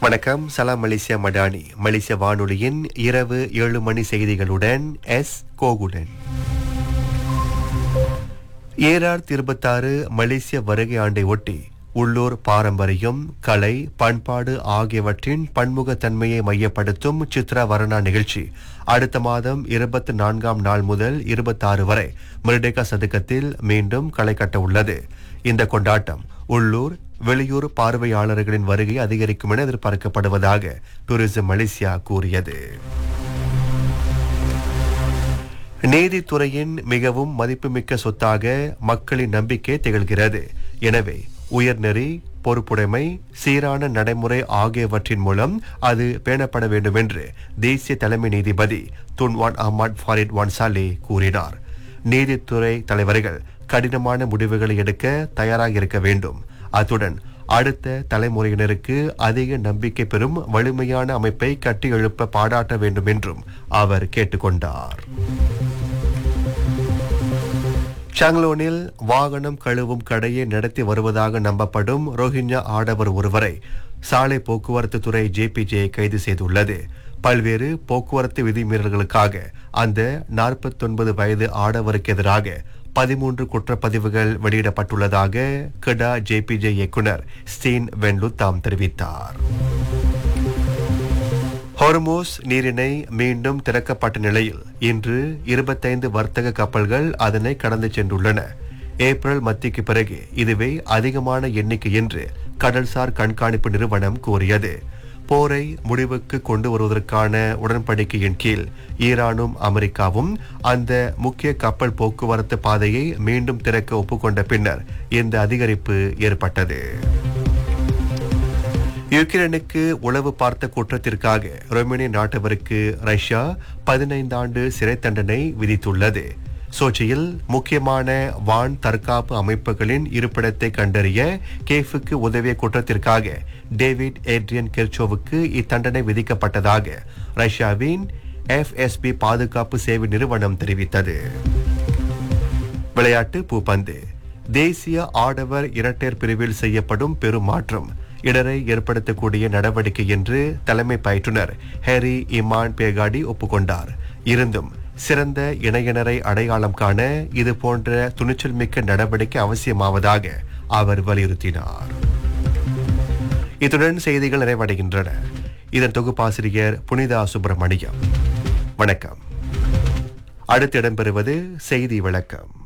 வணக்கம் சலாம் மலேசியா மடானி மலேசிய வானொலியின் இரவு ஏழு மணி செய்திகளுடன் எஸ் கோகுடன் ஏஆர் இருபத்தாறு மலேசிய வருகை ஆண்டை ஒட்டி உள்ளூர் பாரம்பரியம் கலை பண்பாடு ஆகியவற்றின் பன்முகத்தன்மையை மையப்படுத்தும் சித்ரா வரணா நிகழ்ச்சி அடுத்த மாதம் இருபத்தி நான்காம் நாள் முதல் இருபத்தாறு வரை மிர்டேகா சதுக்கத்தில் மீண்டும் களை கட்ட உள்ளது இந்த கொண்டாட்டம் உள்ளூர் வெளியூர் பார்வையாளர்களின் வருகை அதிகரிக்கும் என எதிர்பார்க்கப்படுவதாக டூரிசம் மலேசியா கூறியது நீதித்துறையின் மிகவும் மதிப்புமிக்க சொத்தாக மக்களின் நம்பிக்கை திகழ்கிறது எனவே உயர்நெறி பொறுப்புடைமை சீரான நடைமுறை ஆகியவற்றின் மூலம் அது பேணப்பட வேண்டும் என்று தேசிய தலைமை நீதிபதி துன்வான் அஹ்மத் ஃபாரிட் வான்சாலே கூறினார் நீதித்துறை தலைவர்கள் கடினமான முடிவுகளை எடுக்க தயாராக இருக்க வேண்டும் அத்துடன் அடுத்த தலைமுறையினருக்கு அதிக நம்பிக்கை பெறும் வலிமையான அமைப்பை கட்டி எழுப்ப பாடாட்ட வேண்டும் என்றும் அவர் கேட்டுக்கொண்டார் சாங்லோனில் வாகனம் கழுவும் கடையை நடத்தி வருவதாக நம்பப்படும் ரோஹிங்யா ஆடவர் ஒருவரை சாலை போக்குவரத்து துறை ஜேபிஜே கைது செய்துள்ளது பல்வேறு போக்குவரத்து விதிமீறல்களுக்காக அந்த 49 வயது ஆடவருக்கு எதிராக பதிமூன்று குற்றப்பதிவுகள் வெளியிடப்பட்டுள்ளதாக கிடா ஜேபிஜே இயக்குனர் ஸ்டீன் வென்லு தாம் தெரிவித்தார் ஹொர்மோஸ் நீரிணை மீண்டும் திறக்கப்பட்ட நிலையில் இன்று இருபத்தைந்து வர்த்தக கப்பல்கள் அதனை கடந்து சென்றுள்ளன ஏப்ரல் மத்திக்கு பிறகு இதுவே அதிகமான எண்ணிக்கை என்று கடல்சார் கண்காணிப்பு நிறுவனம் கூறியது போரை முடிவுக்கு கொண்டு வருவதற்கான உடன்படிக்கையின் கீழ் ஈரானும் அமெரிக்காவும் அந்த முக்கிய கப்பல் போக்குவரத்து பாதையை மீண்டும் திறக்க ஒப்புக்கொண்ட பின்னர் இந்த அதிகரிப்பு ஏற்பட்டது யுக்ரைனுக்கு உளவு பார்த்த குற்றத்திற்காக ரொமேனிய நாட்டவருக்கு ரஷ்யா பதினைந்து ஆண்டு சிறை தண்டனை விதித்துள்ளது சோச்சியில் முக்கியமான வான் தற்காப்பு அமைப்புகளின் இருப்பிடத்தை கண்டறிய கேஃபுக்கு உதவிய குற்றத்திற்காக டேவிட் ஏட்ரியன் கெர்ச்சோவுக்கு இத்தண்டனை விதிக்கப்பட்டதாக ரஷ்யாவின் எஃப்எஸ்பி பாதுகாப்பு சேவை நிறுவனம் தெரிவித்தது விளையாட்டு பூப்பந்து தேசிய ஆடவர் இரட்டையர் பிரிவில் செய்யப்படும் பெரும் மாற்றம் இடரை ஏற்படுத்தக்கூடிய நடவடிக்கை என்று தலைமை பயிற்றுனர் ஹேரி இமான் பேகாடி ஒப்புக்கொண்டார் இருந்தும் சிறந்த இணையினரை அடையாளம் காண இது போன்ற துணிச்சல் மிக்க நடவடிக்கை அவசியமாவதாக அவர் வலியுறுத்தினார் இத்துடன் செய்திகள் நிறைவடைகின்றன இதன் தொகுப்பாசிரியர் புனிதா சுப்பிரமணியம் வணக்கம் அடுத்து இடம்பெறுவது செய்தி விளக்கம்